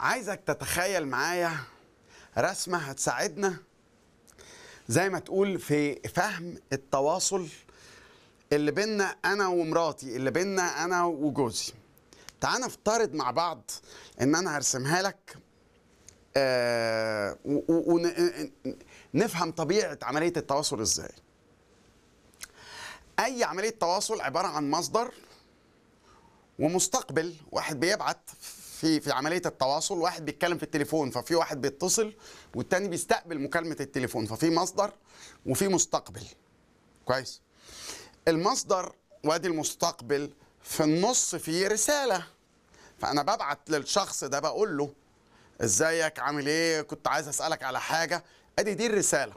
عايزك تتخيل معايا رسمة هتساعدنا زي ما تقول في فهم التواصل اللي بينا أنا ومراتي اللي بينا أنا وجوزي تعال نفترض مع بعض إن أنا هرسمها لك آه ونفهم طبيعة عملية التواصل إزاي أي عملية تواصل عبارة عن مصدر ومستقبل واحد بيبعت في في عمليه التواصل واحد بيتكلم في التليفون ففي واحد بيتصل والتاني بيستقبل مكالمه التليفون ففي مصدر وفي مستقبل كويس المصدر وادي المستقبل في النص فيه رساله فانا ببعت للشخص ده بقول له ازيك عامل ايه كنت عايز اسالك على حاجه ادي دي الرساله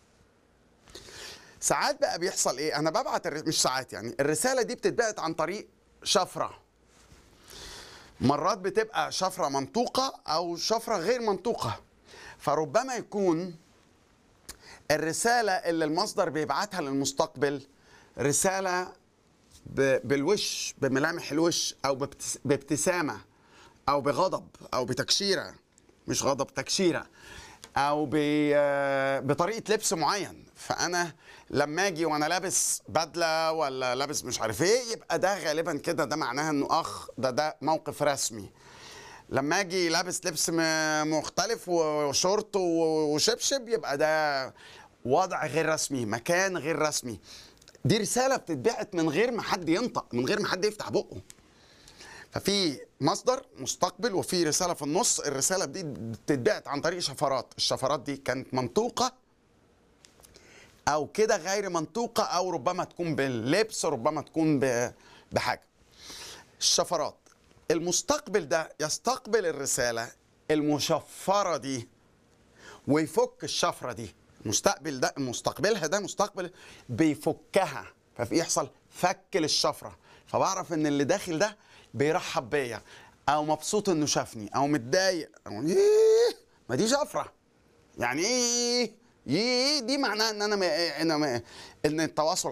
ساعات بقى بيحصل ايه انا ببعت الر... مش ساعات يعني الرساله دي بتتبعت عن طريق شفره مرات بتبقى شفرة منطوقة أو شفرة غير منطوقة فربما يكون الرسالة اللي المصدر بيبعتها للمستقبل رسالة بالوش بملامح الوش أو بابتسامة أو بغضب أو بتكشيرة مش غضب تكشيرة أو بطريقة لبس معين فأنا لما اجي وانا لابس بدله ولا لابس مش عارف ايه يبقى ده غالبا كده ده معناها انه اخ ده ده موقف رسمي لما اجي لابس لبس مختلف وشورت وشبشب يبقى ده وضع غير رسمي مكان غير رسمي دي رساله بتتبعت من غير ما حد ينطق من غير ما حد يفتح بقه ففي مصدر مستقبل وفي رساله في النص الرساله دي بتتبعت عن طريق شفرات الشفرات دي كانت منطوقه او كده غير منطوقه او ربما تكون باللبس ربما تكون بحاجه الشفرات المستقبل ده يستقبل الرساله المشفره دي ويفك الشفره دي المستقبل ده مستقبلها ده مستقبل بيفكها فبيحصل فك للشفره فبعرف ان اللي داخل ده بيرحب بيا او مبسوط انه شافني او متضايق او ايه ما دي شفره يعني ايه يي دي معناها ان انا ما انا ما ان التواصل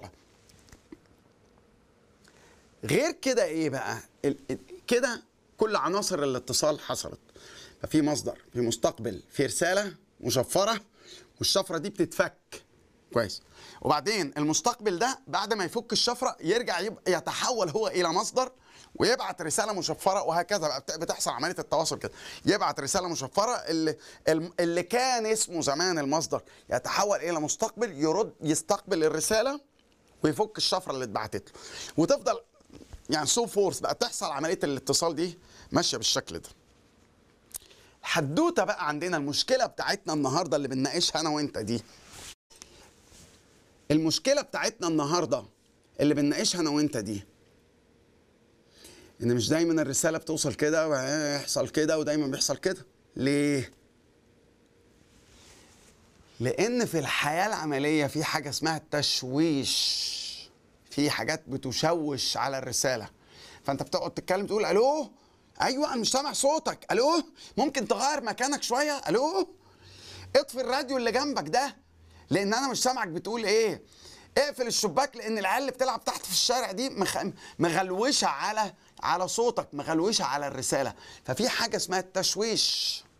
غير كده ايه بقى كده كل عناصر الاتصال حصلت ففي مصدر في مستقبل في رساله مشفره والشفره دي بتتفك كويس وبعدين المستقبل ده بعد ما يفك الشفره يرجع يبقى يتحول هو الى مصدر ويبعت رساله مشفره وهكذا بقى بتحصل عمليه التواصل كده يبعت رساله مشفره اللي اللي كان اسمه زمان المصدر يتحول الى مستقبل يرد يستقبل الرساله ويفك الشفره اللي اتبعتت له وتفضل يعني سو فورس بقى تحصل عمليه الاتصال دي ماشيه بالشكل ده الحدوته بقى عندنا المشكله بتاعتنا النهارده اللي بنناقشها انا وانت دي المشكله بتاعتنا النهارده اللي بنناقشها انا وانت دي ان مش دايما الرساله بتوصل كده ويحصل كده ودايما بيحصل كده ليه لان في الحياه العمليه في حاجه اسمها التشويش في حاجات بتشوش على الرساله فانت بتقعد تتكلم تقول الو ايوه انا مش سامع صوتك الو ممكن تغير مكانك شويه الو اطفي الراديو اللي جنبك ده لان انا مش سامعك بتقول ايه اقفل الشباك لان العيال اللي بتلعب تحت في الشارع دي مخ... مغلوشه على على صوتك مغلوشه على الرساله ففي حاجه اسمها التشويش